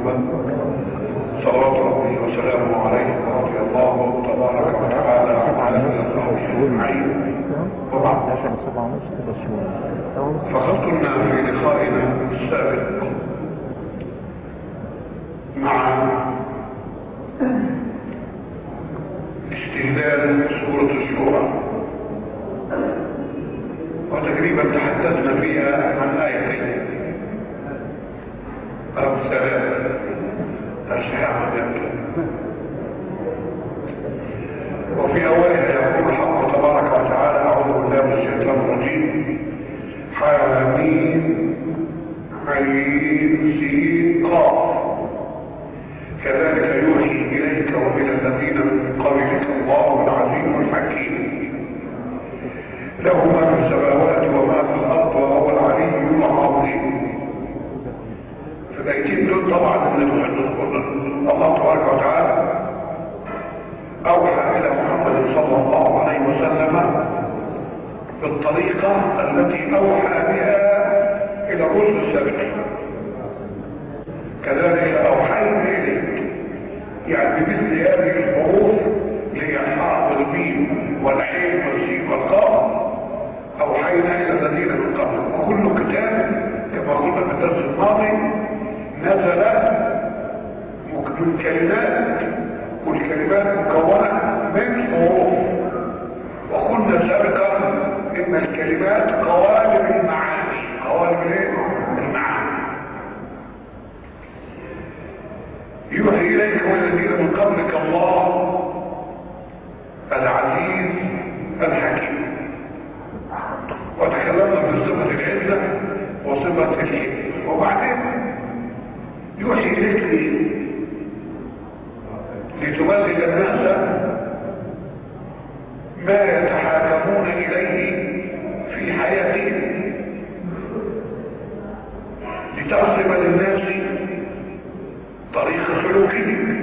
محمد صلوات ربي وسلامه عليه ورضي الله تبارك وتعالى عن اجمعين وبعد فقد كنا في لقائنا السابق مع استهلال سورة الشورى وتقريبا تحدثنا فيها عن آيتين أو ثلاثة أشياء وفي أولها يقول الحق تبارك وتعالى أعوذ بالله من الشيطان الرجيم حامين عين سين قاف كذلك يوحي إليك وإلى الذين من قبلك الله العظيم الحكيم له ما في السماوات وما في الأرض وهو العلي العظيم فبيتين دول طبعا الله تبارك وتعالى أوحى إلى محمد صلى الله عليه وسلم بالطريقة التي أوحى بها إلى الرسل السابقين كذلك أوحينا إليك يعني بمثل هذه الحروف اللي هي الحرف والميم والعين والسين والقاف أوحينا إلى الذين من قبل وكل كتاب كما قلنا في الدرس الماضي نزل من كلمات والكلمات مكونة من حروف وقلنا سابقا ان الكلمات قوالب المعاني قوالب ايه؟ المعاني يوحي اليك والذين من قبلك الله العزيز الحكيم وتكلمنا من صفة العزة وصفة الحكمة وبعدين يوحي اليك ليه؟ لتبلغ الناس ما يتحاكمون إليه في حياتهم لترسم للناس طريق سلوكهم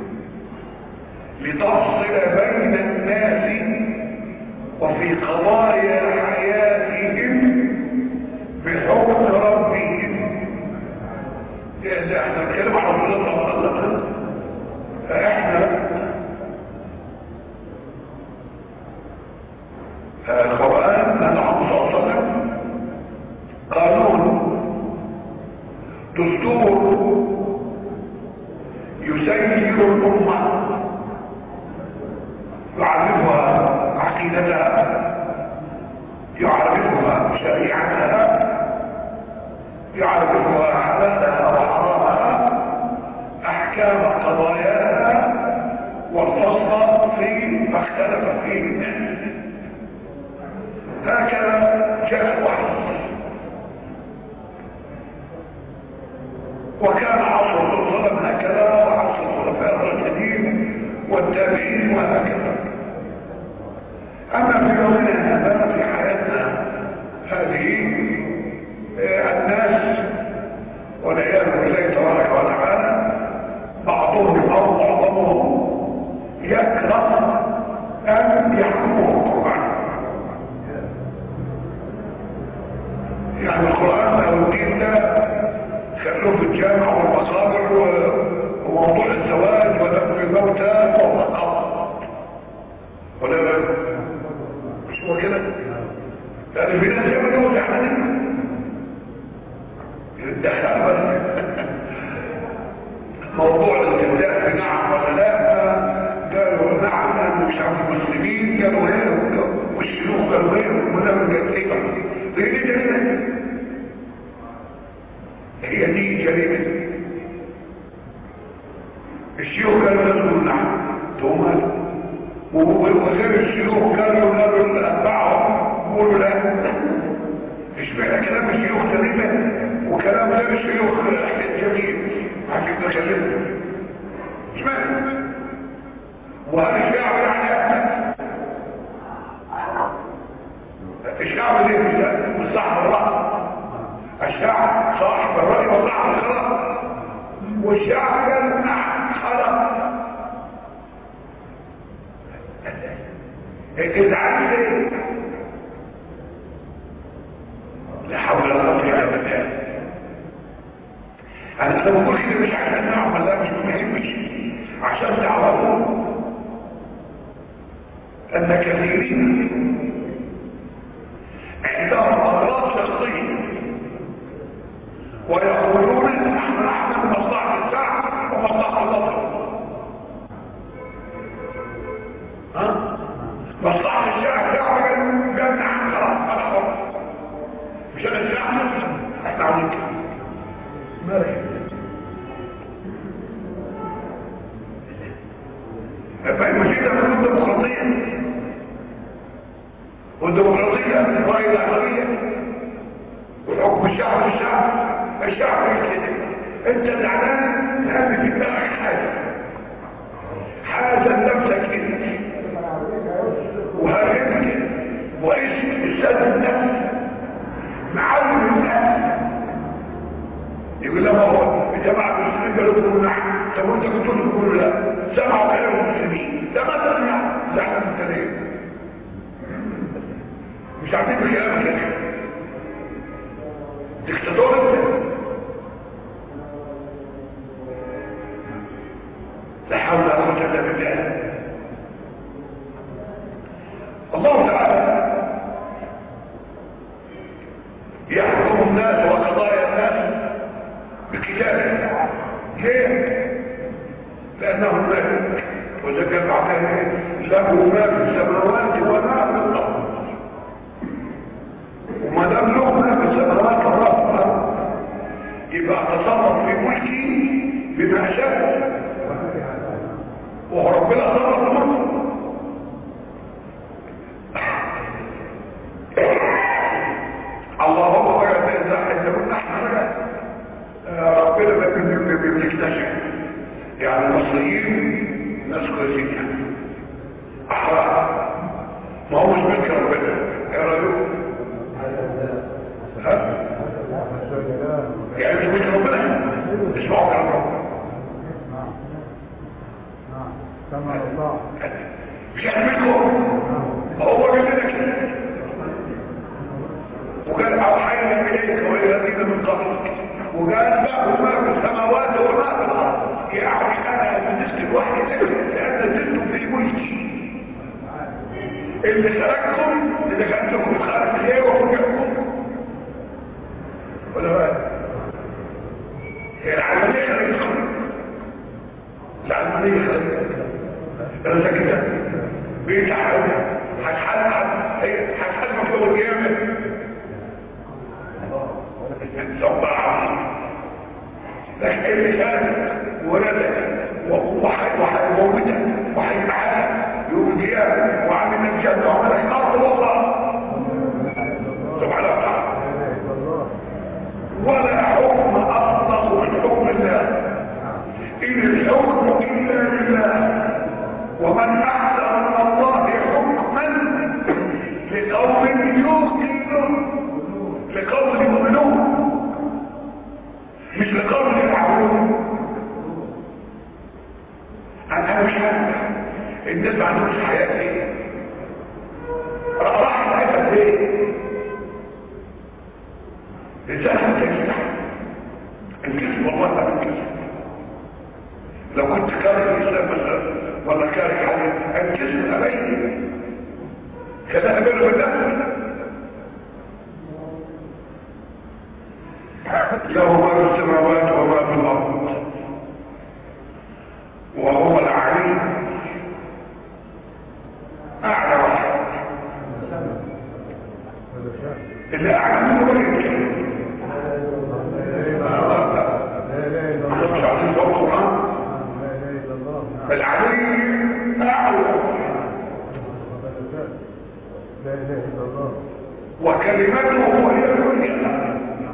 لتفصل بين الناس وفي قضايا حياتهم بحكم ربهم يا احنا نتكلم على الله الله فاحنا القرآن نحن صلى الله عليه وسلم قانون دستور يسير الأمة يعرفها عقيدتها يعرفها شريعتها يعرفها حلالها وحرامها أحكام قضاياها والفصل في ما اختلف فيه الناس هكذا جاء الوحي وكان عصر الرسول هكذا وعصر الخلفاء الراشدين والتابعين وهكذا اما في يومنا هذا في حياتنا هذه الناس والعياذ بالله تبارك وتعالى بعضهم او معظمهم يكره ان يحكمه القران يعني القرآن أو الدين ده خلوه في الجامع والمصادر وموضوع الزواج ودفن الموتى والرقاب ولا لا مش هو كده لأن في ناس يعملوا زعلانين الدخل بس موضوع الاستبداء بنعم ولا لا قالوا نعم لأنه مش عارف المسلمين قالوا هنا والشيوخ قالوا هنا وده من جد هي دي جريمة هي دي جريمة الشيوخ كانوا يقولوا نعم تهمات وغير الشيوخ كانوا يقولوا لأتباعهم يقولوا لا اشمعنى كلام الشيوخ جريمة وكلام غير الشيوخ جميل عشان نكلمه اشمعنى وهل الشعب يعني أحمد الشعب ليه مش صاحب الرأي الشعب صاحب الرأي وصاحب الخلاص والشعب قال نعم خلاص ازعل ليه لا حول ولا قوه الا بالله انا لما بقول كده مش عشان نعمل لا مش مهمش عشان تعرفوا ان كثيرين عندهم اغراض شخصيه ويقولون نحن نحمل مصلحه الشعب ومصلحه الوطن ها مصلحه الشعب تعمل جنة خلاص انا حر مش انا الشعب احنا عاوزين كده ماشي فالمشيئة من الديمقراطية والديمقراطية الرأي الأغلبية والحكم الشعب الشعب الشعب مش كده انت زعلان لأن في دماغك حاجة حاجة لنفسك انت وهرمك واسم السد النفس معلم الناس يقول لما هو جماعة المسلمين قالوا لكم نحن طب وانت كنتوا تقولوا لا سمعوا كلام المسلمين ده ما سمع زعلان انت ليه مش عارفين بكلامك يا اخي دكتاتور انت لا حول ولا قوه الا بالله الله تعالى يحكم الناس وقضايا الناس بكتابه ليه لانه الملك وذكر بعدها له ما في السماوات وما في الارض وما دام له ما في السماوات والارض يبقى تصرف في ملكه بما شاء وربنا تصرف في ملكه اللهم بقى اذا احنا كنا احنا بقى ربنا ما بنكتشف يعني المصريين ناس كويسين احرار ما هو مش ملك ربنا ايه رايكم ها يعني مش ملك ربنا اسمعوا كلام ربنا سمع الله مش هنعملكم هو قال لنا كده وقال اوحينا اليك والى الذين من قبلك وقال له ما في السماوات وما في الارض يعني انا بالنسبه لوحدي لان زلتم في ملكي اللي خلقكم اللي خلقكم خالق ايه وخلقكم ولا بقى هي العمليه خلقتكم العمليه خلقتكم انا ساكت بيت حاجه هتحل هتحل مكتوب القيامه صبر عظيم لكن اللي كان ولدك وحيموتك وحيبعثك يوم القيامه وعامل الجنه وعمل الارض والله سبحانه وتعالى ولا حكم اصدق من حكم الله ان الحكم الا لله ومن احسن من الله حكما لقوم يوقنون لقوم يؤمنون مش لقوم يفعلون انا مش عارف الناس ما عندهمش حياه ايه راح حياتك ايه الانسان انت يفتح الكذب والله ما بالكذب لو كنت كاره الاسلام مثلا ولا كاره حاجه الكذب علي كذا امر بالله له ما في السماوات وما في الارض وهو العليم اعلى واحد اللي اعلى منه ولا يمكن مش عايزين فوق القران العليم اعلى لا اله الا الله وكلمته هي الحجه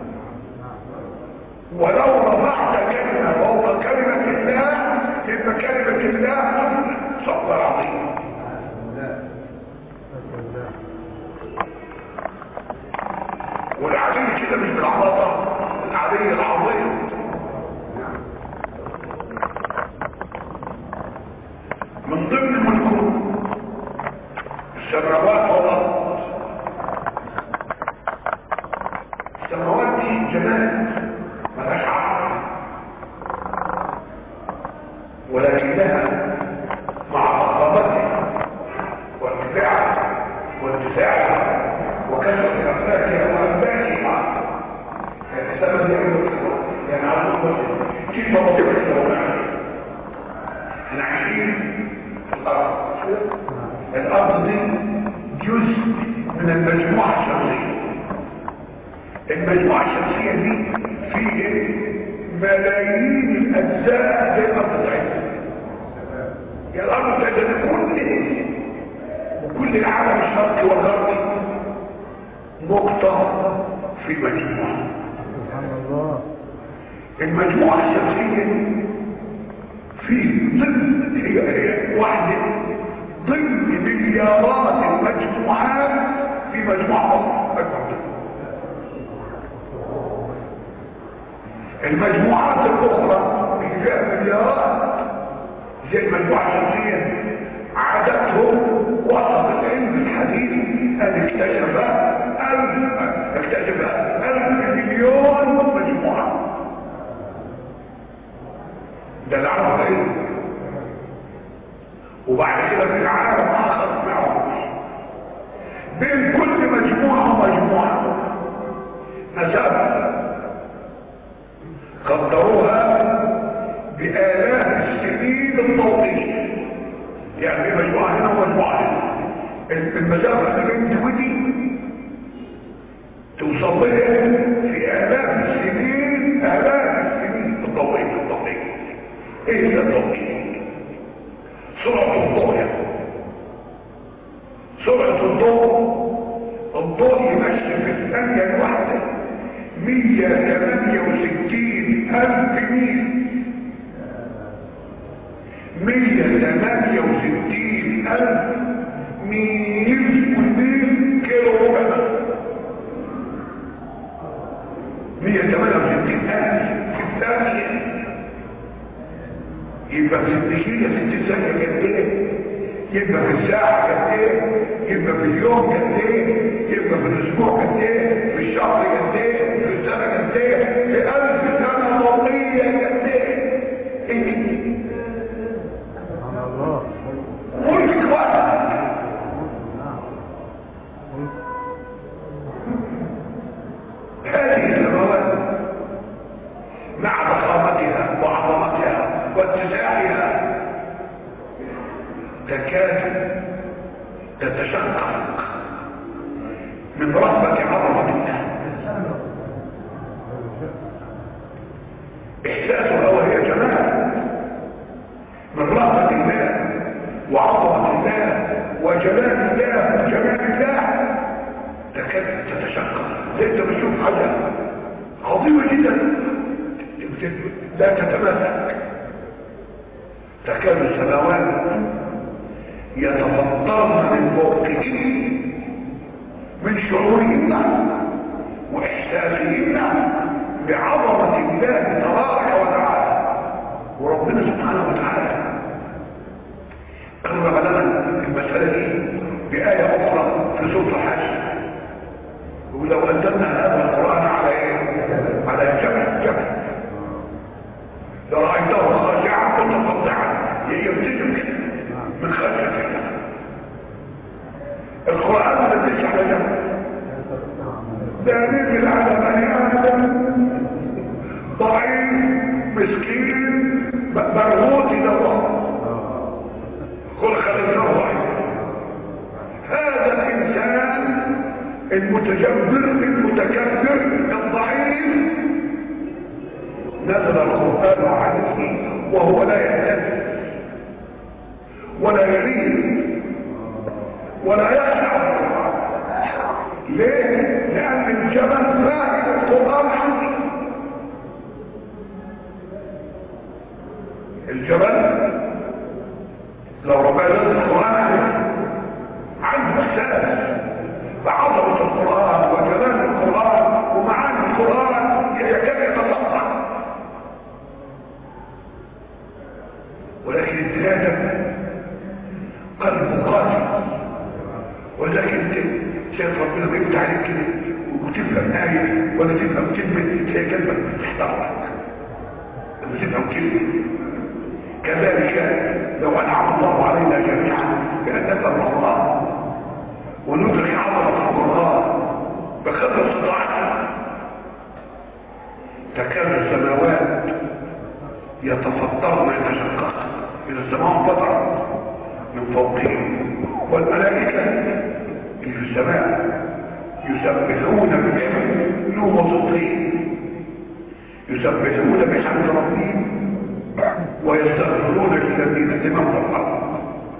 ولو رفعت كلمة فوق كلمة الله يبقى كلمة الله صبر عظيم والعلي كده مش بالعباطة العلي العظيم من ضمن ملكه السماوات والارض السماوات دي جمال ملهاش عقل ولكنها مع ضخامتها وارتفاعها واتساعها وكثرة أفلاكها وأنباتها يعني سبب يعمل يعني على الأمة كيف مناطق السوداء احنا عايشين في الأرض الأرض دي جزء من المجموعة الشمسية المجموعة الشمسية دي فيه ملايين الأجزاء زي الأرض بتاعتنا يا الأرض بتاعتنا كلها وكل العالم الشرقي والغربي نقطة في مجموعة سبحان الله المجموعة الشمسية في ضمن هي هي واحدة ضمن مليارات المجموعات في مجموعة أكبر المجموعات الأخرى اللي فيها مليارات زي المجموعة الشمسية عددهم وصل العلم الحديث أن اكتشف ألف اكتشف ألف مليون مجموعة ده العالم العلم وبعد كده في العالم ما أسمعه بين كل مجموعة ومجموعة مسافة قدروها بآلاف السنين الضوئية يعني في مجموعة هنا ومجموعة هنا المسافة اللي بين ودي توصل لها في آلاف السنين آلاف السنين الضوئية الضوئية ايه هي الضوئية؟ سرعة الضوء سرعة الضوء الضوء يمشي في الثانية الواحدة 168 ألف ميل 168 ألف ميل والميل كيلو ربع 168 ألف في الثانية يبقى في الدقيقة ست ثانية قد ايه؟ يبقى في الساعة قد ايه؟ يبقى في اليوم قد ايه؟ يبقى في الأسبوع قد ايه؟ في الشهر قد ايه؟ في السنة قد ايه؟ في ألف سنة ضوئية قد ايه؟ ايه سبحان الله ملك واحد نعم هذه السماوات مع ضخامتها وعظمتها واتساعها تكاد تتشقق من رهبة عظمة الله إحساسها وهي جمال من رهبة الله وعظمة الله وجلال الله وجمال الله تكاد تتشقق زي انت بتشوف حاجة عظيمة جدا لا تتماسك تكاد السماوات يتفطرن من فوقهن من شعورهن واحساسهن بعظمة الله تبارك وتعالى وربنا سبحانه وتعالى قرب لنا المسألة دي بآية أخرى في سورة الحج ولو أنزلنا هذا القرآن على إيه؟ على جبل جبل لرأيته خاشعا متصدعا يبتسم كده من خشية الله القرآن ما نزلش على جبل ده نزل على بني آدم ضعيف مسكين مرغوط دوام قل خلقناه ضعيف هذا الإنسان المتجبر المتكبر الضعيف نزل القرآن عليه وهو لا يهتز ولا يريد ولا يخشع ليه؟ لأن الجبل فاهم القرآن عنه الجبل لو ربنا نزل القرآن عليه عنده احساس بعظمة القرآن وجلال القرآن ومعاني القرآن يكاد يتصدع ولكن الزيادة قلب قاسي ولكن انت شايف ربنا بيفتح عليك كده وتفهم آية ولا تفهم كلمة تلاقي كلمة تحترمك لما تفهم كلمة كذلك لو انعم الله علينا جميعا بان نفهم الله وندرك عظمه الله بقدر استطاعتنا تكاد السماوات يتفطرن يتشققن اذا السماء انفطرت من فوقهم والملائكه اللي في السماء يسبحون بحمد له وصدقين يسبحون بحمد ربهم ويستغفرون للذين لمن في الارض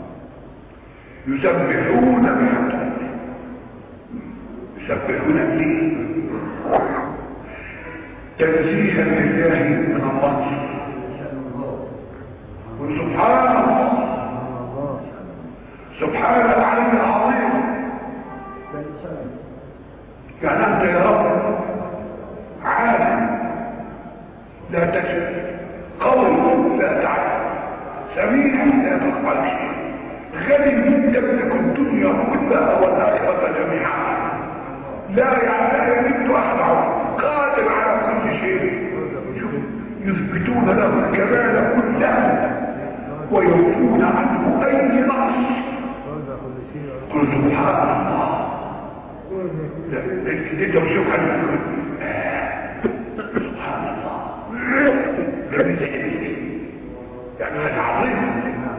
يسبحون بحمد ربهم يسبحون به تنزيها لله من الله وسبحان الله الله سبحان العلي العظيم يعني انت يا رب عالم لا تكذب قوي لا تعلم سميع لا تقبل شيء غني تملك الدنيا كلها والاخره جميعا لا يعني يمد احد قادر على كل شيء شوف، يثبتون له الكمال كله ويوفون عنه اي نقص رزق كل شيء قل سبحان الله لا انت بشوف حد يقول، آه، سبحان الله ده بيتحدث. يعني حاجه عظيمه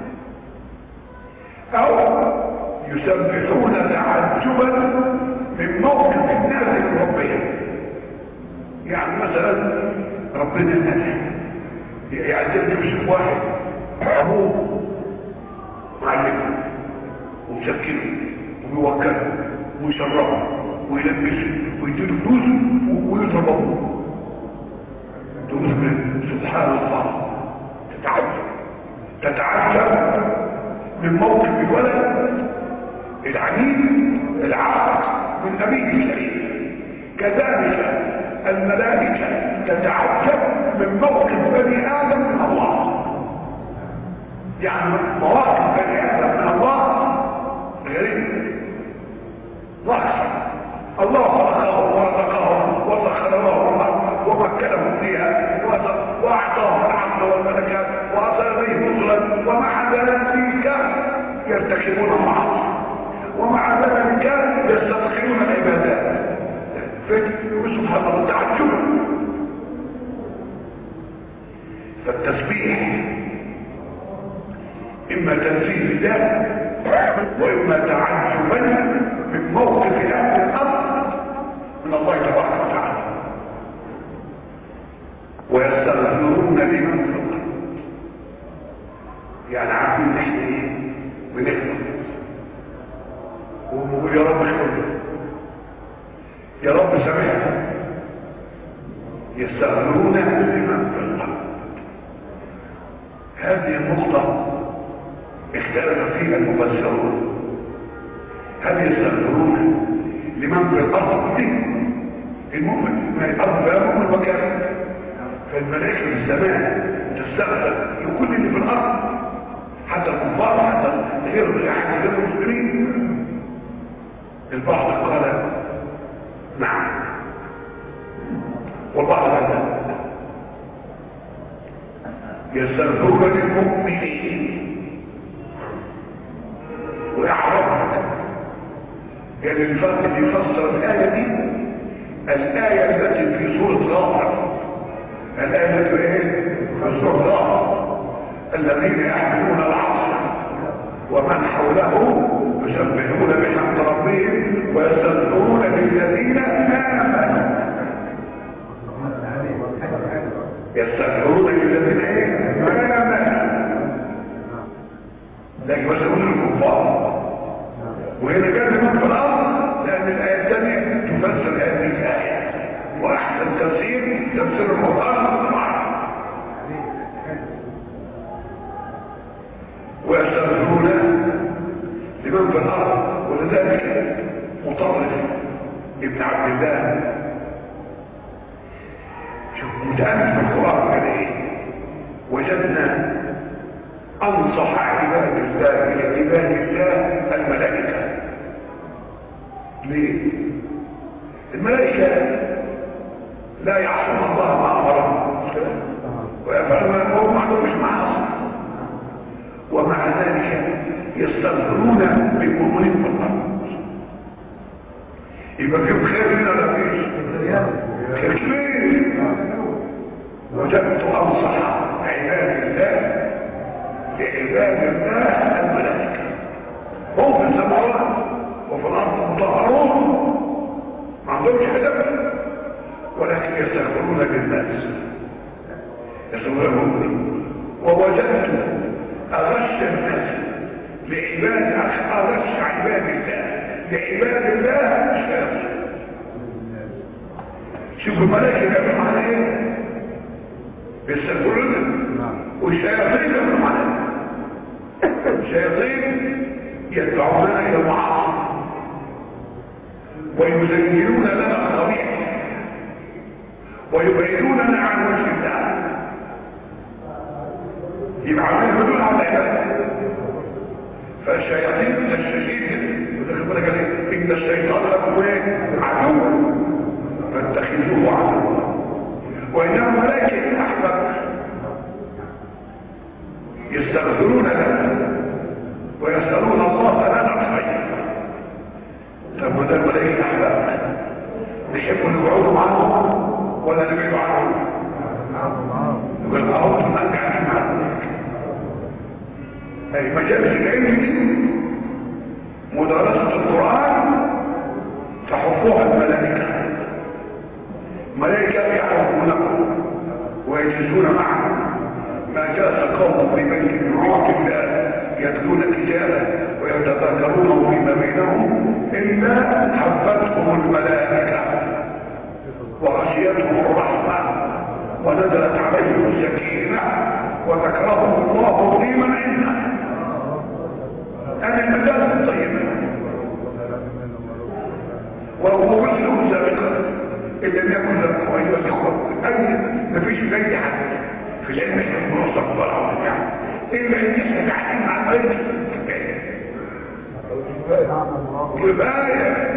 او يسبحون تعجبا من موقف الناس من ربهم يعني مثلا ربنا نادى يعني انت بشوف واحد ابوه معلمه ومسكنه وبيوكله ويشربه ويلبسه ويديله فلوس ويضرب ابوه تقول سبحان الله تتعجب تتعجب من موقف الولد العنيد العاق من ابيه الكريم كذلك الملائكه تتعجب من موقف بني ادم من الله يعني مواقف بني ادم من الله غريب رأسا الله خلقه ورزقه وسخر له الارض ومكنه فيها واعطاه العقل والملكات واصل اليه رسلا ومع ذلك يرتكبون المعاصي ومع ذلك يستثقلون العبادات سبحان الله تعجب فالتسبيح اما تنزيه الله واما تعجبا من موقف اهل الارض من الله تبارك وتعالى ويستغفرون لمن في الارض يعني عارفين نحن ايه بنخلق ويا رب اخبرنا يا رب سامحنا يستغفرون لمن في الارض هذه النقطه اختلف فيها المفسرون هل يستغفرون لمن في الارض دي المؤمن ما الارض فيها مؤمن مكان فالملائكه في السماء تستغفر لكل اللي في الارض حتى الكفار حتى غير احد غير المسلمين البعض قال نعم والبعض قال لا يستغفرون للمؤمنين ويعرف يعني الفرق اللي يفسر الآية دي الآية التي في سورة غافر الآية التي ايه في سورة غافر الذين يحملون العصر ومن حوله يسبحون بحمد ربهم ويستغفرون للذين آمنوا يستغفرون للذين ايه آمنوا لكن بس يقول الكفار وهنا كان من في الارض لان الايه الثانيه تفسر هذه الايه واحسن تفسير تفسير القران معه ويستغفرون لمن في الارض ولذلك مطرف ابن عبد الله شوف متأمل في القرآن كده ايه وجدنا انصح عباد الله لعباد الله الملائكة ليه الملائكة لا يعصون الله ما امرهم ويفعلون ما هم عندهم مش معاصي يستغفرون بالمؤمنين في الارض يبقى فيهم خير هنا ولا فيش خير كبير وجدت انصح عباد الله لعباد الله الملائكه هم في السماوات وفي الارض مطهرون ما عندهمش هدف ولكن يستغفرون للناس يستغفرون ووجدت اغش الناس لعباد اغش عباد الله لعباد الله الشياطين شوف الملائكه كانوا معانا ايه بيستغفرون والشياطين كانوا معانا الشياطين يدعوننا الى المعاصي ويزينون لنا الطبيعه ويبعدوننا عن وجه الله يبقى عاملين حدود على العباده فالشياطين الشديد ودخل بالك عليه ان الشيطان لكم ايه عدو فاتخذوه عدوا وانما ملائكه احباب يستغفرون لنا ويسالون الله لنا الخير طب ما ده الملائكه احباب نحب نقعدوا معاهم ولا نبعد عنهم يقول اعوذ بالله من معاهم اي مجالس العلم دي مدرسة القرآن تحفها الملائكة ملائكة يعرفونكم ويجلسون معكم ما جاء قوم ببيت من روح الله يتلون كتابا ويتذاكرونه فيما بينهم إلا حفتهم الملائكة وغشيتهم الرحمة ونزلت عليهم السكينة وذكرهم الله ظليما عنده أنا المجال الطيب وهو مثله سابقا إن لم يكن ذلك أيها الإخوة أي مفيش أي حد في العلم المنصف والعظيم يعني إلا أن يسأل تعليم عن غير كفاية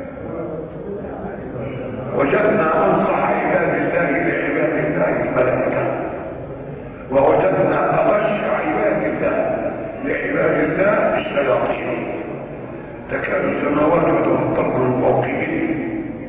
وجدنا أنصح عباد الله لعباد الله الملائكة ووجدنا أغش عباد الله لعباد الله الشياطين تكاد السماوات تتفطر من فوقهم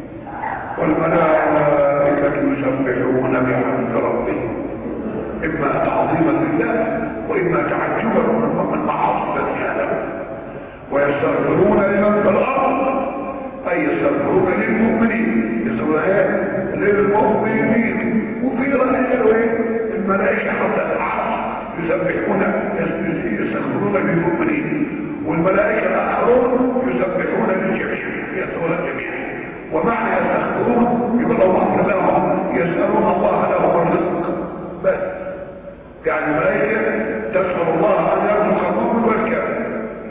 والملائكة يسبحون بحمد ربهم إما تعظيما لله وإما تعجبا من معاصي التي ويستغفرون لمن في الأرض أي يستغفرون للمؤمنين يستغفرون للمؤمنين وفي رأي الملائكة حتى العصر يسبحون يستغفرون للمؤمنين والملائكة الآخرون يسبحون للجميع يسألون الجميع ومعنى يستغفرون يقول الله لهم يسألون الله لهم الرزق بس يعني الملائكة تسأل الله أن يرزق المؤمن والكافر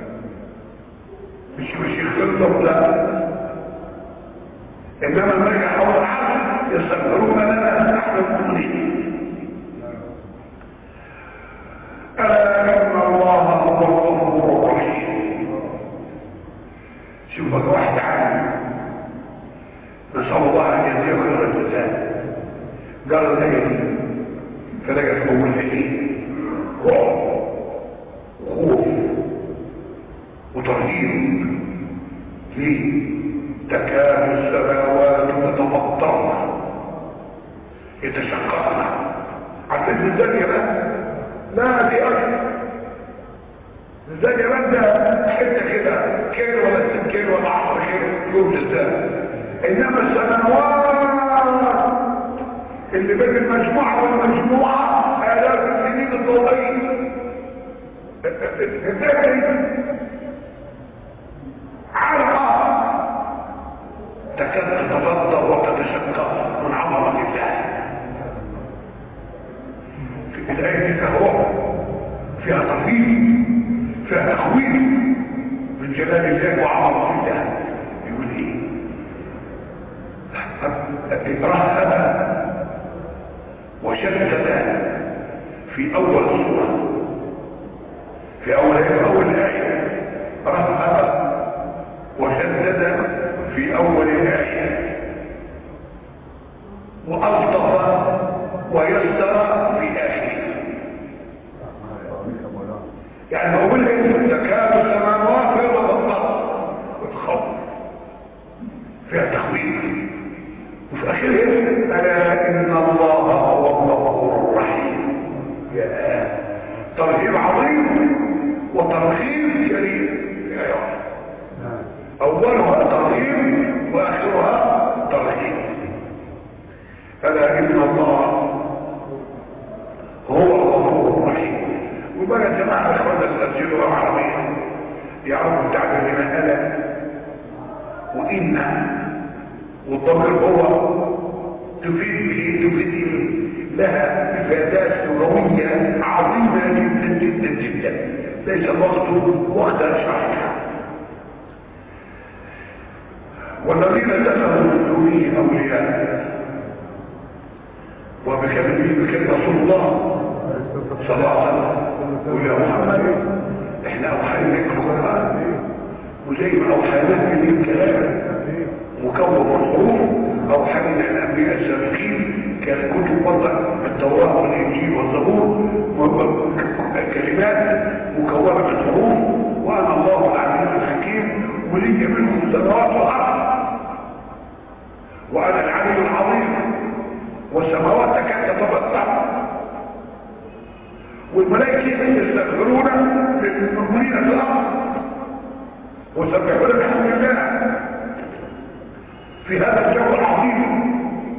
مش مش يخلطهم لا إنما الملائكة حول العرش يستغفرون لنا نحن المؤمنين ألا إن الله هو الغفور الرحيم شوفك واحد عالم نسأل الله أن يجزيه خير الجزاء قال الآية فلقت مولدين رعب خوف وترهيب ليه تكاد السماوات تتفطرن يتشققن عارفين الزانية بقى لا دي أكثر الزانية بقى ده حتة كده كيلو ولا ست كيلو ولا عشر كيلو يوم الزانية إنما السماوات اللي بين المجموعة والمجموعة آلاف السنين الضوئية علقة تكاد تتفضل وتتشقق من عظمة الله في الآية دي فيها رعب فيها تخويف فيها تخويف من جلال الله وعظمة الله يقول ايه رهب وشدد في اول الصورة في اول في اول آية رهب وشدد في اول آية وألطف ويسر في آخره يعني هو اللي تكاد السماوات يتفطر وتخوف فيها تخويف وفي اخرها الا ان الله هو الغفور الرحيم يا ترهيب عظيم وترهيب كريم يا يوم نعم اولها ترهيب واخرها ترهيب الا ان الله هو الغفور الرحيم وبقى يا جماعه اخوانا الاسئله العربيه يعرفوا التعبير بما الا وان والضمير هو تفيد به تفيد به لها افادات لغويه عظيمه جدا جدا جدا ليس الوقت وقت شرحها والذين اتخذوا من دونه اولياء وبكلمه بكلمه رسول الله صلى الله عليه وسلم قل يا محمد احنا اوحينا لك القران وزي ما اوحيناك اليه الكلام مكون من حروف اوحينا الانبياء السابقين كانت كتب وضع التوراه والانجيل والزبور كلمات مكونه من حروف وانا الله العزيز الحكيم ولي منهم السماوات والارض وانا العلي العظيم والسماوات تكاد تتبطر والملائكه يستغفرون للمؤمنين في الارض ويسبحون بحمد الله في هذا الجو العظيم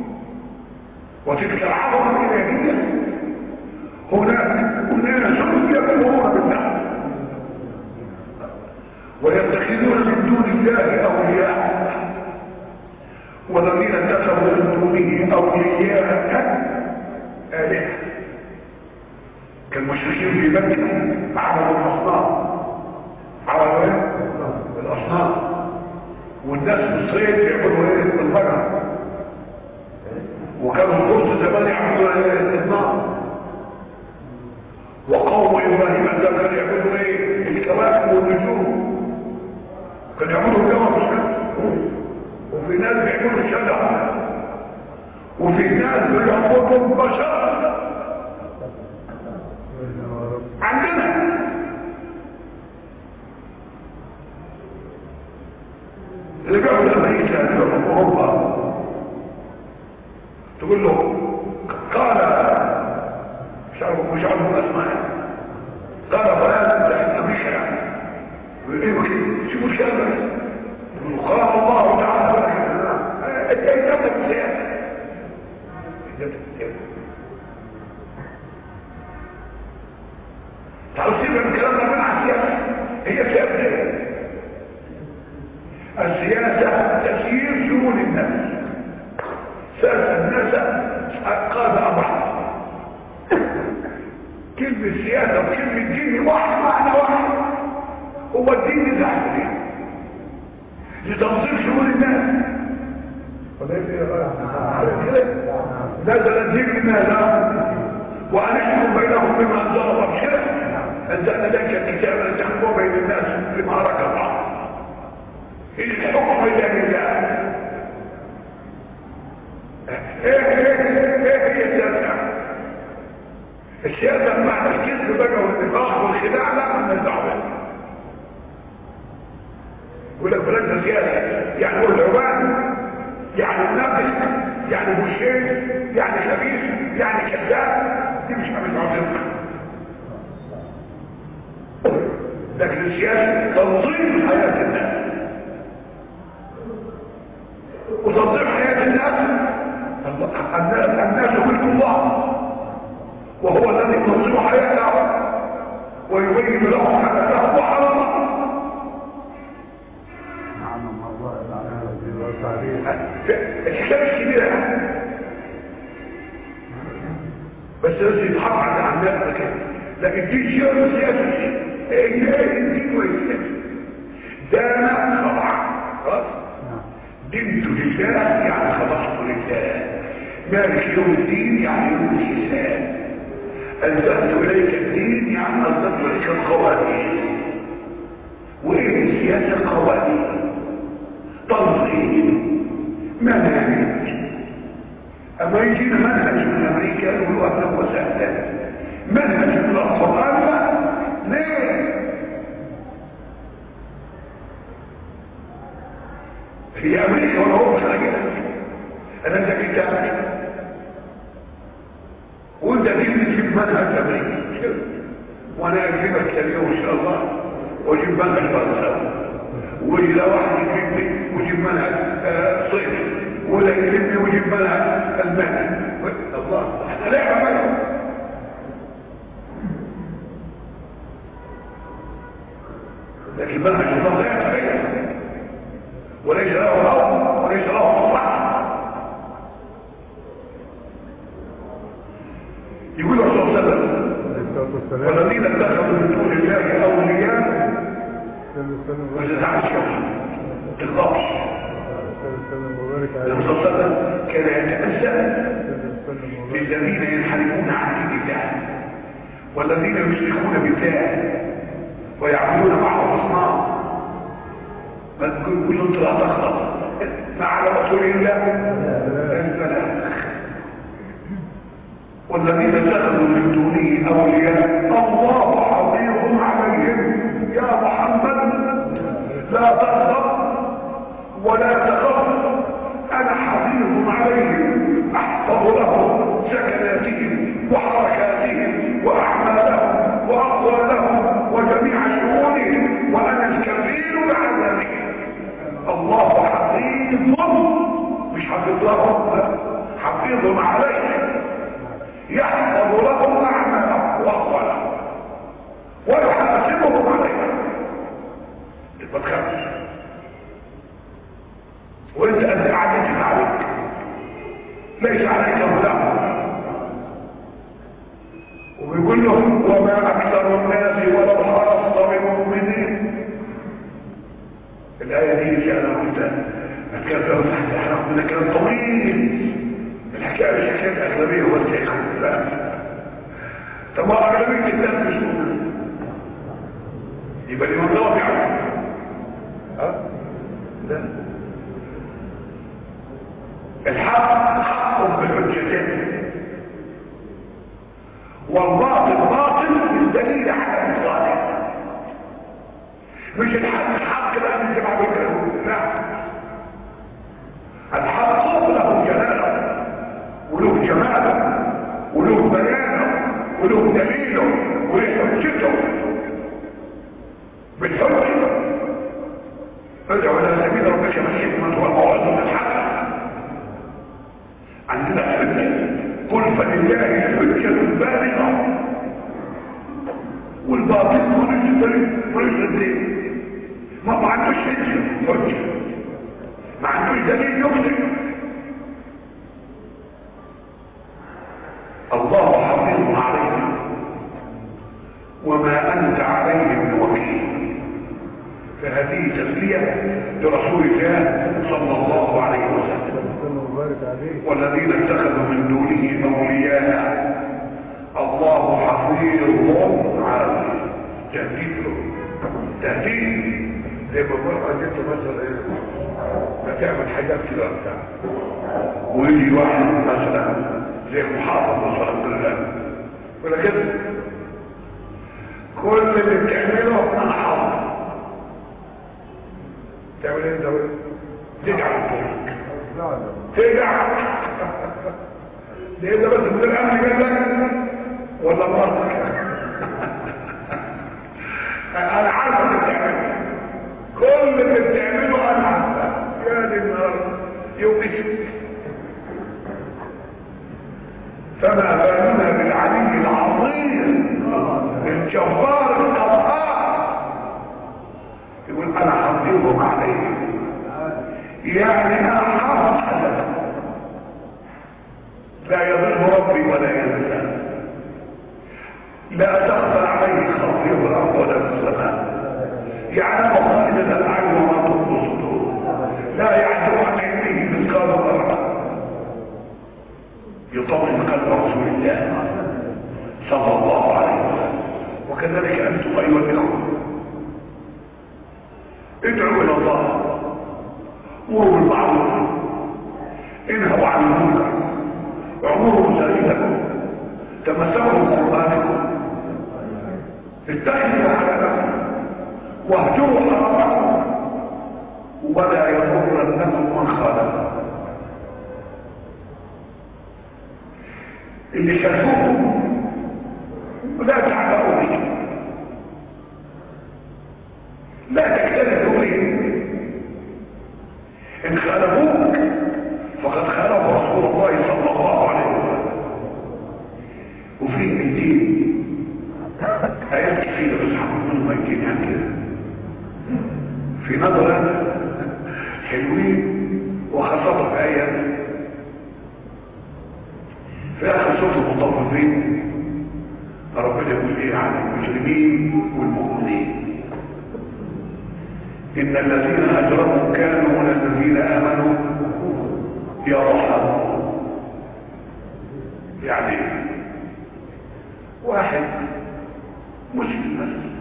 وتلك العظمه الالهيه هناك اناس يكفرون بالله ويتخذون من دون الله اولياء والذين اتخذوا من دونه اولياء الهه كالمشركين في مكه عبدوا الاصنام عبدوا ايه الاصنام والناس في الصيد يعبدوا ايه البقر وكانوا الفرس زمان يعبدوا ايه النار وقوم ابراهيم كانوا يعبدوا ايه الكواكب والنجوم كانوا يعبدوا الكواكب والشمس وفي ناس بيعبدوا الشجر وفي ناس بيعبدوا البشر عندنا اللي بيعبد امريكا اللي بيعبد اوروبا تقول له قال مش عارف مش عارف اسماء قال فلان انت في امريكا يعني ايه كده شوفوا الكلام قال الله تعالى انت انت عندك سياسه تعالوا سيبنا من الكلام ده من على السياسه هي سياسه السياسه تسيير شؤون الناس سياسه الناس قاد امرها كلمه سياسه وكلمه دين واحد معنى واحد هو الدين زحف لتنظيم شؤون الناس نزل الدين لماذا وأن يحكم بينهم بما أنزل الله كده أنزلنا لك الكتاب أن تحكم بين الناس بما أراك الله إن الحكم إلا لله إيه إيه إيه هي السياسة السياسة بمعنى الكذب بقى والنفاق والخداع لا من الدعوة يقول لك بلدنا سياسة يعني هو العباد يعني منافق يعني مشير يعني خبيث يعني كذاب دي مش عامل عظيمة لكن السياسة تنظيم حياة الناس وتنظيم حياة الناس الناس الناس ملك الله وهو الذي ينظم حياتهم ويبين لهم حياتهم وحرامهم الكتاب الكبير بس لازم يتحط على عندنا كده لكن دي شيء سياسي ايه الدين والسياسي ده انا خضع خلاص دينت لله يعني خضعت لله مالك يوم الدين يعني يوم الحساب انزلت اليك الدين يعني انزلت اليك القوانين وايه السياسه قوانين تنظيم منهج اما يجينا منهج من امريكا يقولوا اهلا وسهلا منهج من القران لا ليه وانا اجيبك تاني يوم ان شاء الله واجيب منهج فرنساوي ويجي لا واحد يجيبني ويجيب منهج آه، صيني ولا يجيبني ويجيب منهج الماني الله احنا لعبه بقى لكن منهج الله لا يتغير وليس له هوى وليس له مصلحه يقول الرسول صلى الله عليه وسلم عليه الصلاة والسلام والذين اتخذوا من دون الله اولياء صلى الله عليه وجزاء الشمس الغطش وسلم وبارك عليه الرسول صلى الله عليه وسلم كان يتأسى صلى الله عليه وسلم للذين ينحرفون عن دين الله والذين يشركون بالله ويعبدون معه الاصنام ما تقول كل لا تخلط مع رسول الله الفلاح والذين اتخذوا من دونه اولياء الله حفيظ عليهم يا محمد لا تغضب ولا تخف انا حفيظ عليهم احفظ لهم سكناتهم وحركاتهم واعمالهم واقوالهم وجميع شؤونهم وانا الكفيل بعذابهم الله حفيظ مش حفيظ لهم لا، حفيظ عليهم يحفظ لهم اعمالهم واقوالهم ويحاسبهم عليها ما تخافش وانت انت قاعد عليك ليس عليك هدى وبيقول له وما اكثر الناس ولو حرصت بمؤمنين الايه دي اللي انا قلت اتكلم تحت احرق من كلام طويل الحكايه مش حكايه اغلبيه وانت يا اخوان لا طب ما اغلبيه الناس مش مؤمنين يبقى الامام ده بيعرف ها لا الحق حق بالحجتين والباطل باطل بالدليل على ابطاله مش الحق الحق لا من جماعه الكلام لا الحق له جلاله وله جماله وله بيانه وله دليله وله حجته بالحجه ادعو الى سبيل ربك بالحكمه والموعظه الحسنه عندنا حجه قل فلله الحجه البالغه والباطل ملوش دليل ملوش دليل ما ما عندوش حجه حجه ما عندوش دليل يكتب الله حفيظ عليهم وما انت عليهم بوكيل فهذه تسليه لرسول الله صلى الله عليه وسلم وسلم وبارك عليه والذين اتخذوا من دونه اولياء الله حفيظ عليهم تهديد له تهديد زي ما بقول لك انت مثلا ايه بتعمل حاجات كده وبتاع ويجي واحد مثلا زي محافظ مثلا بالله ولا كده كل اللي بتعمله انا حاضر تعمل ايه انت تجعل الطريق ترجع ليه ده بس من الامن جنبك ولا مرتك انا عارف اللي بتعمله كل اللي بتعمله انا عارفه يا دي النهار يومك فما بالنا بالعلي العظيم الجبار القهار يقول انا حفيظ عليه يعني انا حافظ على لا يضل ربي ولا ينسى لا تخفى عليه خافيه الارض ولا السماء يعلم خائنة الاعين وما تخفي الصدور لا يعزو عن علمه مثقال ذره يطمن قلب رسول الله صلى الله عليه وسلم وكذلك انتم ايها الاخوه ادعوا الى الله امروا بالمعروف انهوا عن المنكر اعمروا مساجدكم تمسكوا بقرانكم اتخذوا حلالكم واهجروا حرامكم ولا يضرنكم من خالفكم اللي شافوكم لا تعبأوا به آيات كثيرة بس هنقول ميتين يعني كده في نظرة حلوين وخاصة في آية في آخر سورة المطففين ربنا يقول إيه عن المجرمين والمؤمنين إن الذين أجرموا كانوا من الذين آمنوا يرحمون يعني واحد مسلم مثلا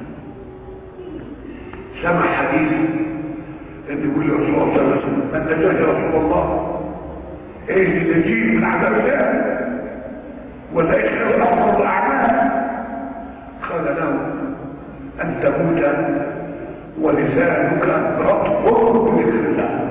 سمع حديث ان يقول لرسول الله صلى الله عليه وسلم انت جاء يا رسول الله ايه اللي نجيب من عذاب الله ولا ايه خير افضل الاعمال قال له ان تموت ولسانك رطب بذكر الله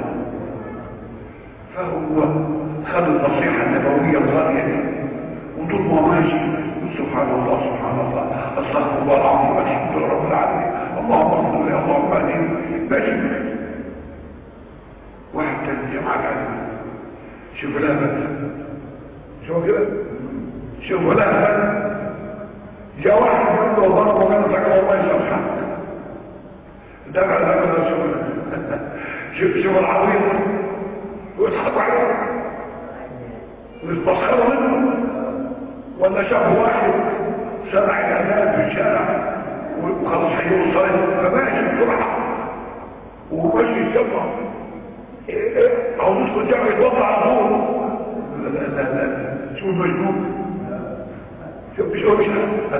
فهو خد النصيحه النبويه الغاليه دي وطول ما ماشي سبحان الله سبحان الله استغفر الله العظيم الحمد لله رب العالمين اللهم اغفر لي اللهم اهدني ماشي واحد تاني جماعة قاعد شوف لها شوف كده شوف لها جاء واحد يقول له ضرب وكان فكر الله يسامحك دفع دفع شوف شوف شوف العظيم ويضحك عليه ويتبخروا منه ولا شاف واحد سمع الاذان في الشارع وخلاص هيوصل فماشي بسرعه وماشي يسمع عاوز يدخل الجامع يتوضع على طول لا لا لا لا شو المجنون شوف مش هو مش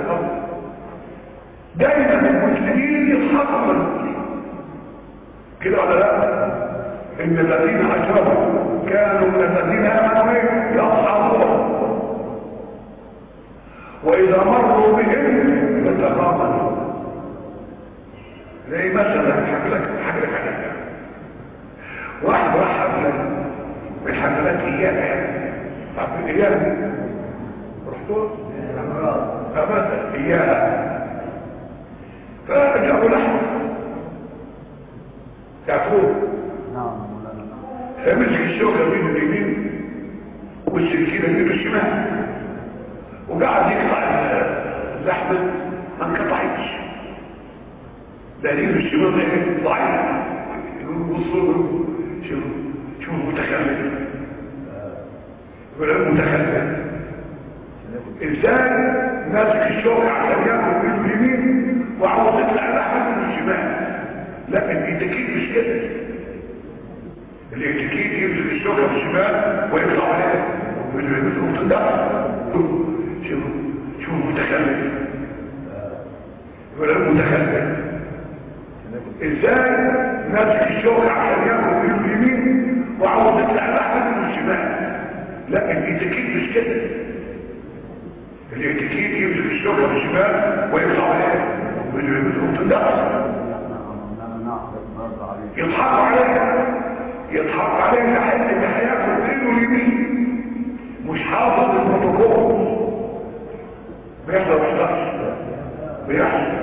دايما المسلمين يضحكوا من المسلمين كده ولا لا ان الذين اجرموا كانوا من الذين امنوا يضحكون واذا مروا بهم يتغامزوا زي مثلا حكي لك حكي لك حاجه واحد راح حفله من حفلات ايام يعني حفله ايام رحتوا فمثل ايام فجابوا لحم تعرفوه نعم فمسك الشوكه بين اليمين والسكينه بين الشمال وقعد يقطع اللحمه ما انقطعتش دليل الشمال ده ضعيف بصوا شوف شوف متخلف ولا متخلف ازاي ماسك الشوكه عشان ياكل بايده اليمين وعاوز يطلع لحمه من الشمال لا الاتكيد مش كده الاتكيد يمسك الشوكه في الشمال ويطلع عليها باليمين شوف شوف متخلف ولا متخلف ازاي ماسك الشوكة عشان ياكل بايده اليمين وعاوز يطلع لحمه من الشمال لا الاتكيد مش كده الاتكيد يمسك الشوكة في الشمال ويطلع عليها باليمين يضحكوا عليها يضحكوا عليها لحد ان هياكل بايده اليمين مش حافظ البروتوكول بيحصل مش بيحصل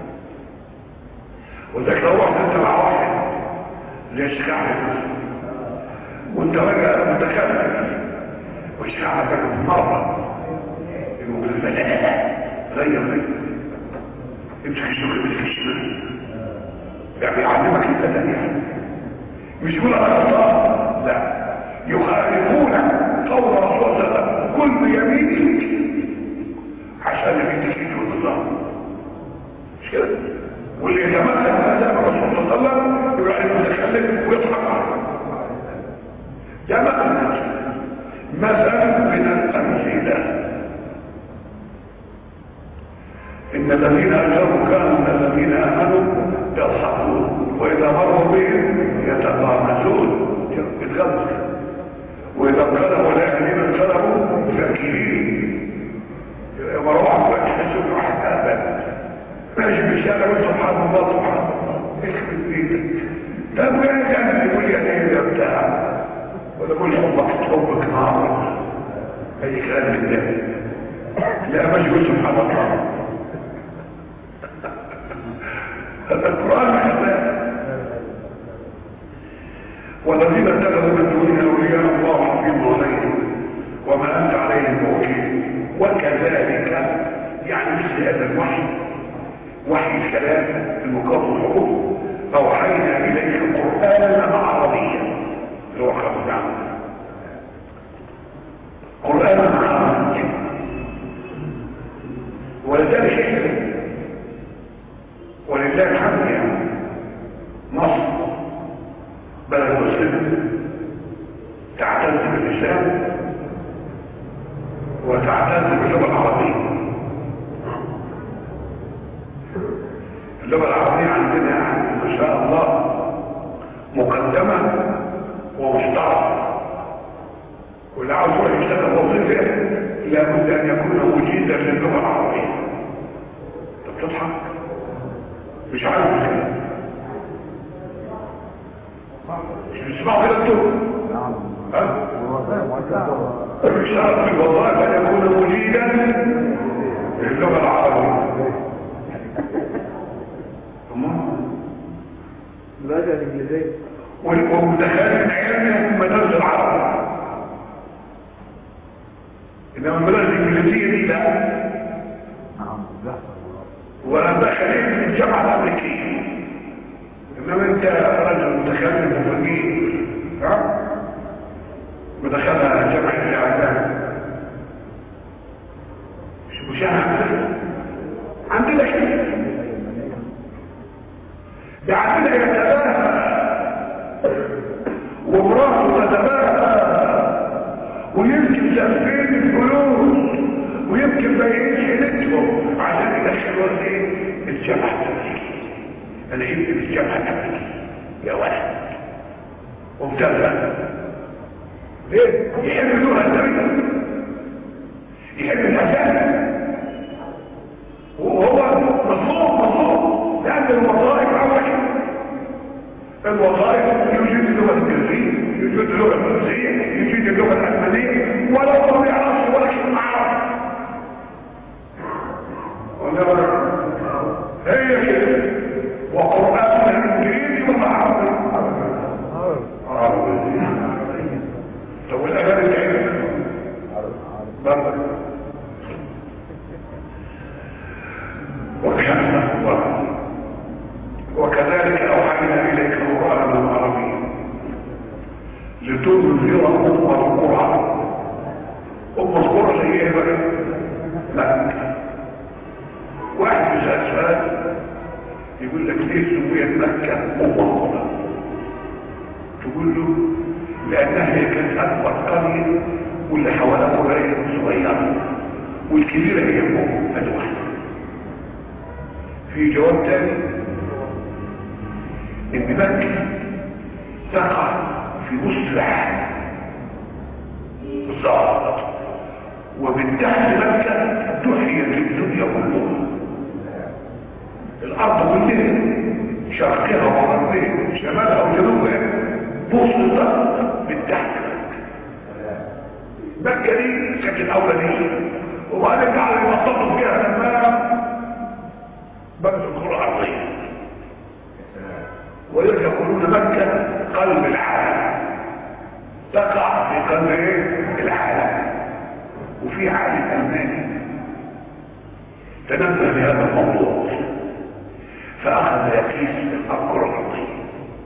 وذاك لو رحت انت مع واحد ليش قاعد وانت بقى متكلم مش قاعد مرة يقول لا لا لا غير غير امسك الشغل امسك الشمال يعني يعلمك الادب يعني مش يقول انا غلطان لا يخالفون قول رسول الله صلى الله عليه وسلم كل بيمينك عشان يديك النظام مش كده واللي يتمثل هذا الرسول صلى الله عليه وسلم يروح المتكلم ويضحك عنه ده مثل مثل من الامثله ان الذين اجروا كانوا من الذين امنوا يضحكون واذا مروا بهم يتغامزون يتغمز واذا انقلبوا لاهلهم انقلبوا فاكرين مروحه فتحسوا واحد ابدا ماشي بالشارع سبحان الله سبحان الله اخبط بيدك طب ايه كان يقول يا ايه يا بتاع ولا يقول حبك حبك نار اي كلام من ده لا ماشي يقول سبحان الله هذا القران حساب والذين اتخذوا من دونه اولياء الله حفيظ عليهم وما انت عليهم بوكيل وكذلك يعني مثل هذا الوحي وحي الكلام المكون الحروف اوحينا اليك قرانا عربيا اللي هو خمس نعم قرانا عربيا ولذلك احنا ولله الحمد يعني مصر بلد مسلم تعتز بالاسلام وتعتز باللغه العربيه اللغه العربيه عندنا يعني ما شاء الله مقدمه ومشتركه واللي عاوز يروح يشتغل وظيفه لابد ان يكون مجيدا للغه العربيه انت بتضحك مش عارف كده مش بتسمعوا كده انتوا ها الشرط في الوظائف ان يكون مجيدا للغه العربيه اللهجة الإنجليزية والمتخيل عيالنا مدارس العرب انما المدارس الانجليزيه دي لا نعم ده ولا دخلت من الجامعه الامريكيه انما انت رجل متخلف وفقيه ها ودخلها جامعه الاعلام مش مش عندنا عندنا كده ده عندنا يتباهى ومراته تتباهى ويمكن لفين الفلوس ويمكن باينين حيلتهم عشان يدخلوا ايه الجامعه الامريكيه انا ابني في الجامعه الامريكيه يا ولد ومتابع ليه يحب اللغه الامريكيه يحب الاجانب وهو مظلوم مظلوم لان الوظائف عمل الوظائف يوجد اللغه الانجليزيه يوجد اللغه الفرنسيه يوجد اللغه الالمانيه ولو ما يعرفش ولا كلمه عربي ولا هي كده وقرآن انجليزي ولا عربي عربي طب والاغاني بتاعتنا برضه وكان الله وكذلك اوحينا اليك قرانا عربيا لتنذر ام القرى ام القرى اللي هي بقى مكه واحد يسال سؤال يقول لك ليه سميت مكه ام القرى تقول له لانها هي كانت اكبر قريه واللي حواليها قريه صغيره والكبيره هي ام واحده في جواب تاني ان مكة تقع في وسط العالم بالظبط ومن تحت مكة دحيت الدنيا كلها الارض كلها شرقها وغربها شمالها وجنوبها بسطت من تحت مكة مكة دي كانت الاولانية وبعدين قعدوا يبسطوا فيها تمام بلد الكرة الأرضية ويقولون مكة قلب العالم تقع في قلب ايه العالم وفي عالم ألماني تنبه لهذا الموضوع فأخذ يقيس الكرة الأرضية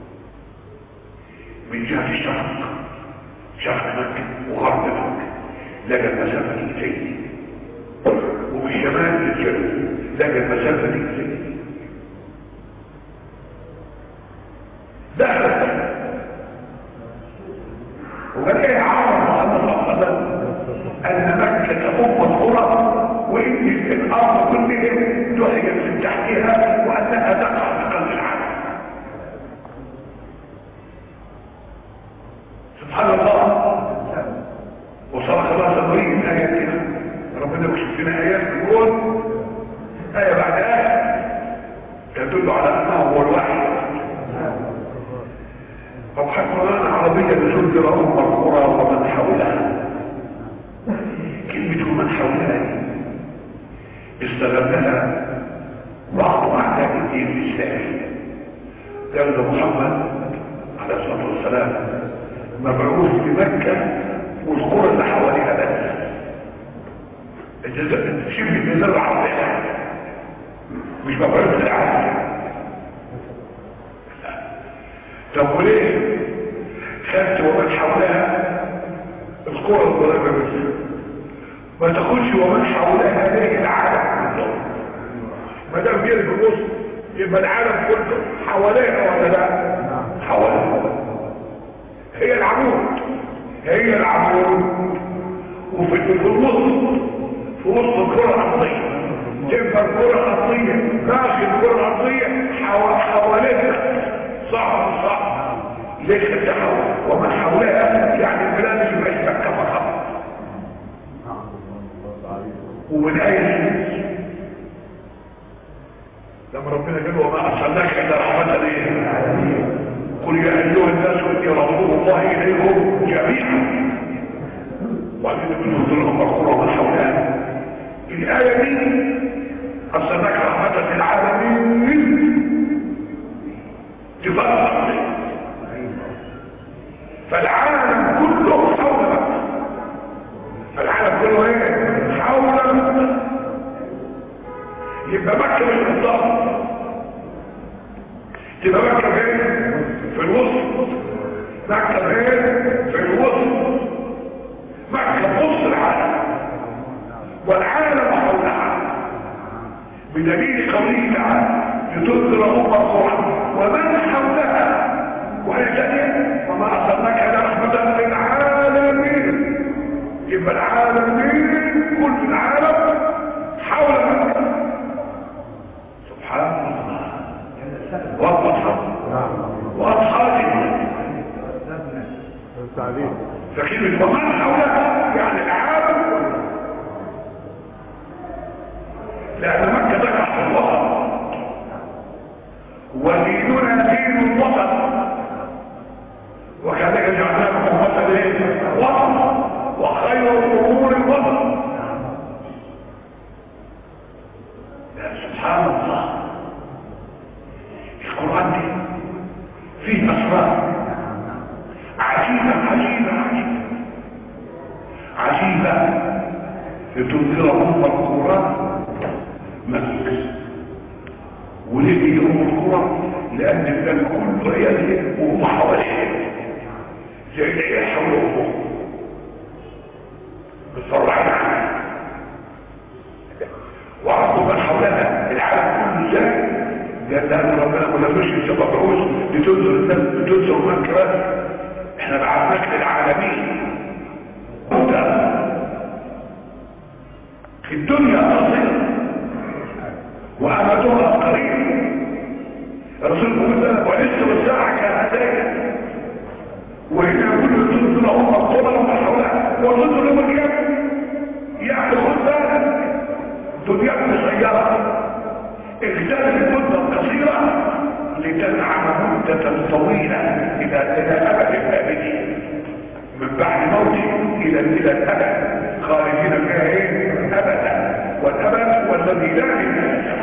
من جهة الشرق شرق مكة وغرب مكة لقى المسافة دي زي ومن شمال للجنوب لقى المسافة دي زي دخلت وقال ايه عرف محمد صلى الله عليه وسلم ان مكة ام القرى وان الارض كلها دحيت من تحتها وانها تقع في قلب العالم سبحان الله وصدق الله تبرين ايات كده ربنا يكشف لنا ايات يقول ايه بعد ايه تدل على انه هو الوحي فبحث قرآن عربية لتنذر أم القرى ومن حولها كلمة من حولها دي استغلها بعض أعداء الدين الإسلامي قال ده محمد عليه الصلاة والسلام مبعوث بمكة والقرى اللي حواليها بس الجزء شبه الجزيرة العربية مش مفعول العالم طب وليه خدت ومن حولها القرى الضريبة بس ما تاخدش ومن حولها ليه العالم كله ما دام جه في الوسط يبقى العالم كله حواليها ولا لا حواليها هي العمود هي العمود وفي في الوسط في وسط الكرة الأرضية تبقى الكرة الأرضية ماشي الكرة الأرضية حو- حواليها صح صح ليش التحول ومن حولها يعني البلاد اللي مش مكة فقط ومن أي شيء لما ربنا قال وما أرسلناك إلا رحمة للعالمين قل يا أيها الناس إني رسول الله إليكم جميعا وأجد منهم ظلهم القرى ومن حولها الآية دي أرسلناك رحمة للعالمين تفرق فالعالم كله حول مكة فالعالم كله ايه حول مكة يبقى مكة مش بالضبط تبقى مكة فين في الوسط مكة فين في الوسط مكة في وسط العالم والعالم حولها بدليل قوله تعالى لتنذر أم القرآن ومن حولها وهي ثانية وما أرسلناك إلى رحمة للعالمين يبقى العالمين كل العالم حول مكة سبحان الله واضحة واضحة التعليم فكلمة ومن حولها يعني العالم كله لأن مكة تقع في الوسط وديننا دين الوسط وكذلك جعلناكم أمة ايه؟ وسط وخير الأمور الوسط يا سبحان الله القرآن دي فيه أسرار عجيبة عجيبة عجيبة عجيبة لتنذر أم القرى مكة وليه أم القرى لأن البلد كله عياله وهم حواليه زي العيال حول أمه بتصرعين عنها وعرضوا من حولنا العالم كله زي لأن ربنا ما لمش سبب عوز لتنذر الناس لتنذر مكة بس احنا بعثناك للعالمين هدى في الدنيا قصيرة وأمدها قريب الرسول يقول لنا ولسه الساعة كهاتين وهنا يقول تنزل هم القرى وما حولها وتنزل يوم القيامة يعني خد بالك دنياك مسيرة اغتنم المدة القصيرة لتنعم مدة طويلة إلى إلى أبد الآبدين من بعد موته إلى إلى الأبد خارجين فيها إيه؟ أبدا والأبد والذي لا نهاية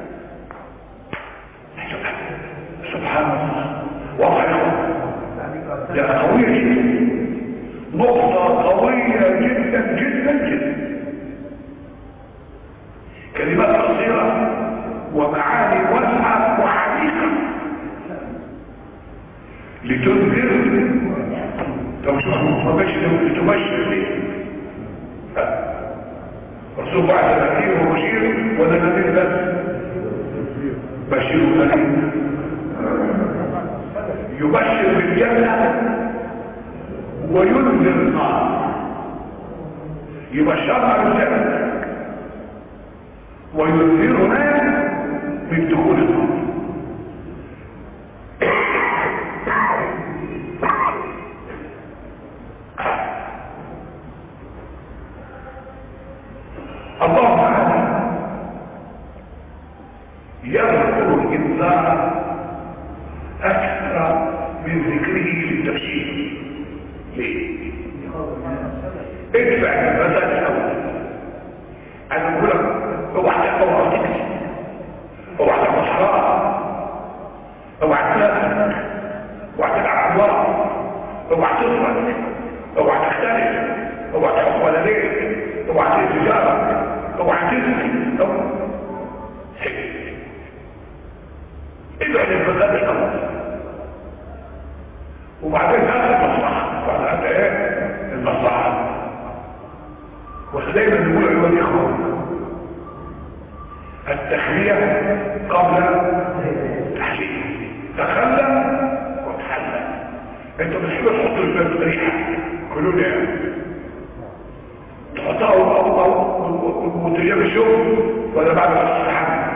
سبحان الله واضح ده قوية جدا نقطة قوية جدا جدا جدا كلمات قصيرة ومعاني واسعة وعميقة لتنذر تبشر تبشر ليه رسول الله عليه وسلم وبشير ولا نبي بس بشير ونذير يبشر بالجنة وينذر النار يبشرها بالجنة وينذرنا من دخول النار الله تعالى يذكر الإنسان أكثر من ذكره للتبشير ليه؟ ادفع المثال الأول أنا أقول لك اوعى اوعى تكذب اوعى تاخد حرام اوعى تنافق اوعى تلعب ورا اوعى تسرق اوعى تختلف اوعى تحط ولدين اوعى تتجارة اوعى تزني وبعدين هذا المصلحة بعد هذا ايه المصلحة ودايما نقول ايها الاخوة التخلية قبل التحليل تخلى وتحلى انت بتحب تحط الباب ريحة قولوا لي يعني تحطها او او وتريها بالشغل ولا بعد ما تستحمل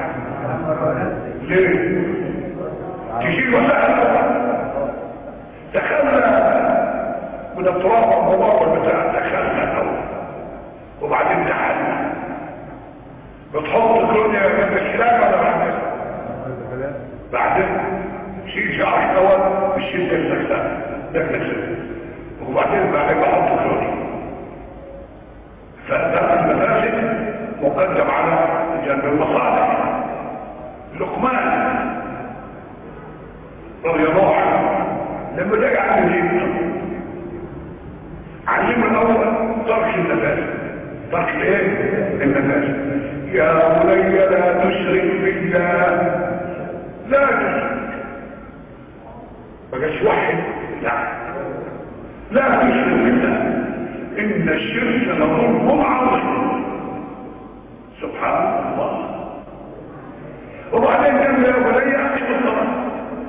ليه تشيل وسائل الاول تخلى من التراب والمضار بتاع تخلى الاول وبعدين تحلى بتحط كلونيا من الكلام ولا بعدين بعدين شيل شعر الاول بالشيل تكسكسان تكسكسان وبعدين بعدين بحط كلونيا فده المفاسد مقدم على جنب المصالح لقمان رضي الله عنه لما جاء يعلم علمه الاول ترك النفاس ترك الايه النفاس يا بني لا تشرك بالله لا تشرك ما جاش واحد لا لا تشرك بالله ان الشرك لظلم عظيم سبحان الله وبعدين قال يا بني اقم الصلاه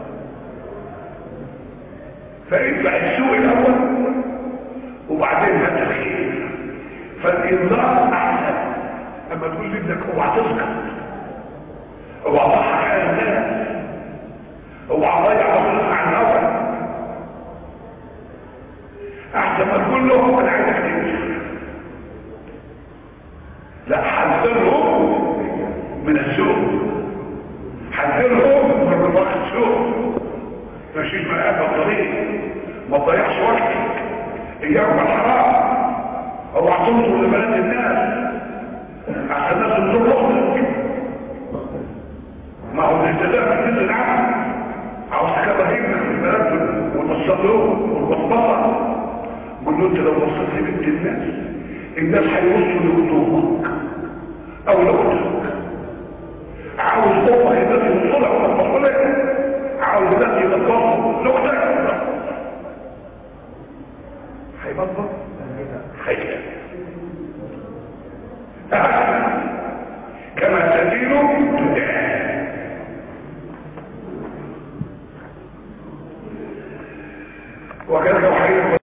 فادفع السوء الاول وبعدين هات الخير فالانذار احسن اما تقول لابنك اوعى تسكت اوعى تضحك على الناس اوعى تضيع مصروف عن الهوى احسن ما تقول له انا عايزك تمشي لا حذرهم من السوء حذرهم من رفاق السوء ماشيش معاك الطريق ما تضيعش وقتك اياك بالحرام اوعى تنظر لبلد الناس عشان الناس تنظر لوحدك ما هو الالتزام بالجزء العام عاوز تكبر ابنك في البلد وتصل له والبطبطه قول له انت لو بصيت لبنت الناس الناس هيبصوا لقدومك او لاختك عاوز امك الناس يوصلها ولا تصلك عاوز الناس يبصوا لاختك هيبطل هيكلم كما تدين تدين وكذا وحيد